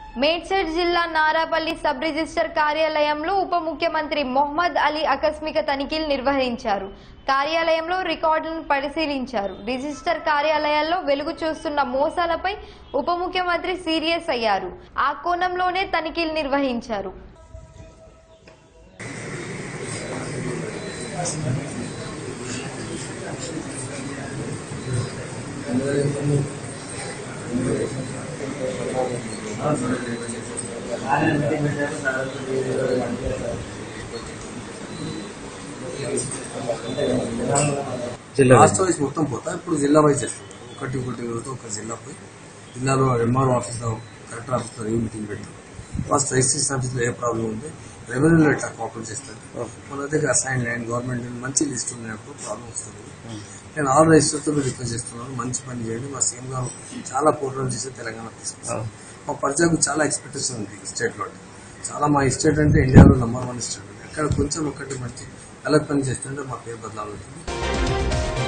మేడ్చల్ జిల్లా Narapalli sub register కార్యాలయంలో ఉప ముఖ్యమంత్రి మొహమ్మద్ అలీ ఆకస్మిక తనిఖీలు నిర్వహించారు కార్యాలయంలో రికార్డులను పరిశీలించారు రిజిస్టర్ కార్యాలయాల్లో వెలుగు చూస్తున్న మోసాలపై ఉప ముఖ్యమంత్రి సీరియస్ అయ్యారు ఆ కోణంలోనే తనిఖీలు నిర్వహించారు రాష్ట్ర వైజ్ మొత్తం పోతా ఇప్పుడు జిల్లా వైజ్ చేస్తాం ఒకటి ఒకటి రోజు ఒక జిల్లా పోయి జిల్లాలో ఎంఆర్ఓ ఆఫీస్లో కలెక్టర్ ఆఫీస్లో రివ్యూ మీటింగ్ పెడతాం ఫస్ట్ రిజిస్ట్రేషన్ ఆఫీస్లో ఏ ప్రాబ్లం ఉంది రెవెన్యూలో ఎట్లా కోఆపరేట్ చేస్తారు మన దగ్గర అసైన్ ల్యాండ్ గవర్నమెంట్ మంచి లిస్ట్ ఉన్నప్పుడు ప్రాబ్లం వస్తుంది నేను ఆల్ రిజిస్టర్తో రిక్వెస్ట్ చేస్తున్నాను మంచి పని చేయండి మా సీఎం గారు చాలా ప్రోగ్రామ్ చేసి తెలంగాణ తీసుకొస్తారు మా ప్రజలకు చాలా ఎక్స్పెక్టేషన్ ఉంది ఈ స్టేట్ లో చాలా మా స్టేట్ అంటే ఇండియాలో నెంబర్ వన్ స్టేట్ అక్కడ కొంచెం ఒకటి మంచి అలర్ట్ పని చేస్తుంటే మా పేరు బదలావుతుంది